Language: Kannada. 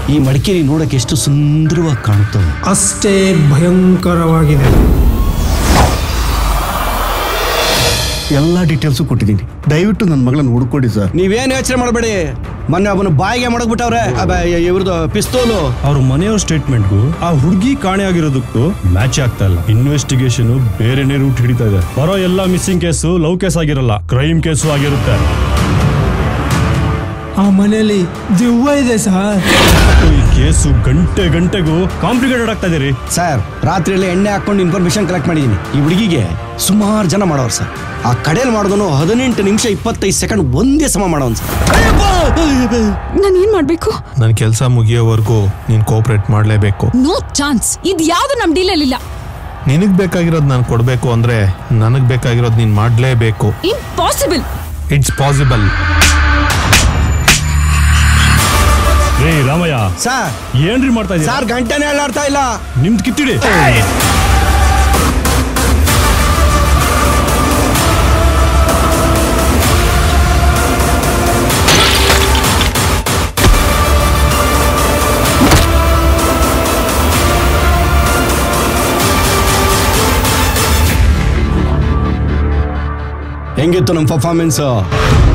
ಈ ಮಡಿಕೇರಿ ನೋಡಕ್ಕೆ ಎಷ್ಟು ಸುಂದರವಾಗಿ ಕಾಣುತ್ತವೆ ಅಷ್ಟೇ ಭಯಂಕರವಾಗಿದೆ ಎಲ್ಲ ಡೀಟೇಲ್ಸು ಕೊಟ್ಟಿದ್ದೀನಿ ದಯವಿಟ್ಟು ನನ್ನ ಮಗಳನ್ನ ಹುಡುಕೊಡಿ ಸರ್ ನೀವೇನು ಯೋಚನೆ ಮಾಡಬೇಡಿ ಮೊನ್ನೆ ಅವನು ಬಾಯಿಗೆ ಮಡಗ್ಬಿಟ್ಟವ್ರೆ ಇವ್ರದ್ದು ಪಿಸ್ತೂಲು ಅವ್ರ ಮನೆಯವ್ರ ಸ್ಟೇಟ್ಮೆಂಟ್ಗೂ ಆ ಹುಡುಗಿ ಕಾಣೆ ಆಗಿರೋದಕ್ಕೂ ಮ್ಯಾಚ್ ಆಗ್ತಾ ಇಲ್ಲ ಇನ್ವೆಸ್ಟಿಗೇಷನ್ ಬೇರೆನೇ ರೂಟ್ ಹಿಡಿತಾ ಇದೆ ಬರೋ ಎಲ್ಲ ಮಿಸ್ಸಿಂಗ್ ಕೇಸು ಲವ್ ಕೇಸ್ ಆಗಿರಲ್ಲ ಕ್ರೈಮ್ ಕೇಸು ಆಗಿರುತ್ತೆ ಆ ಮನೆಯಲ್ಲಿ ದೆವ್ವ ಇದೆ ಸರ್ ಈ ಕೇಸು ಗಂಟೆ ಗಂಟೆಗೂ ಕಾಂಪ್ಲಿಕೇಟೆಡ್ ಆಗ್ತಾ ಇದೆ ರೀ ಸರ್ ರಾತ್ರಿಯಲ್ಲಿ ಎಣ್ಣೆ ಹಾಕೊಂಡು ಇನ್ಫಾರ್ಮೇಶನ್ ಕಲೆಕ್ಟ್ ಮಾಡಿದ್ದೀನಿ ಈ ಹುಡುಗಿಗೆ ಸುಮಾರು ಜನ ಮಾಡೋರು ಸರ್ ಆ ಕಡೆಯಲ್ಲಿ ಮಾಡಿದನು ಹದಿನೆಂಟು ನಿಮಿಷ ಇಪ್ಪತ್ತೈದು ಸೆಕೆಂಡ್ ಒಂದೇ ಸಮ ಮಾಡೋನು ಸರ್ ನಾನು ಏನ್ ಮಾಡ್ಬೇಕು ನನ್ನ ಕೆಲಸ ಮುಗಿಯೋವರೆಗೂ ನೀನು ಕೋಆಪ್ರೇಟ್ ಮಾಡಲೇಬೇಕು ನೋ ಚಾನ್ಸ್ ಇದ್ ಯಾವ್ದು ನಮ್ ಡೀಲಲ್ಲಿ ಇಲ್ಲ ನಿನಗೆ ಬೇಕಾಗಿರೋದು ನಾನು ಕೊಡಬೇಕು ಅಂದರೆ ನನಗೆ ಬೇಕಾಗಿರೋದು ನೀನು ಮಾಡಲೇಬೇಕು ಇಂಪಾಸಿಬಲ್ ಇಟ್ಸ್ ಪಾಸಿಬಲ್ ರೇ ರಾಮಯ್ಯ ಸರ್ ಏನ್ರಿ ಮಾಡ್ತಾ ಇದ್ದೀರಾ ಸರ್ ಗಂಟೆನೇ ಹೇಳಾಡ್ತಾ ಇಲ್ಲ ನಿಮ್ದು ಕಿತ್ತಿಡಿ ಹೆಂಗಿತ್ತು ನಮ್ಮ ಪರ್ಫಾರ್ಮೆನ್ಸ್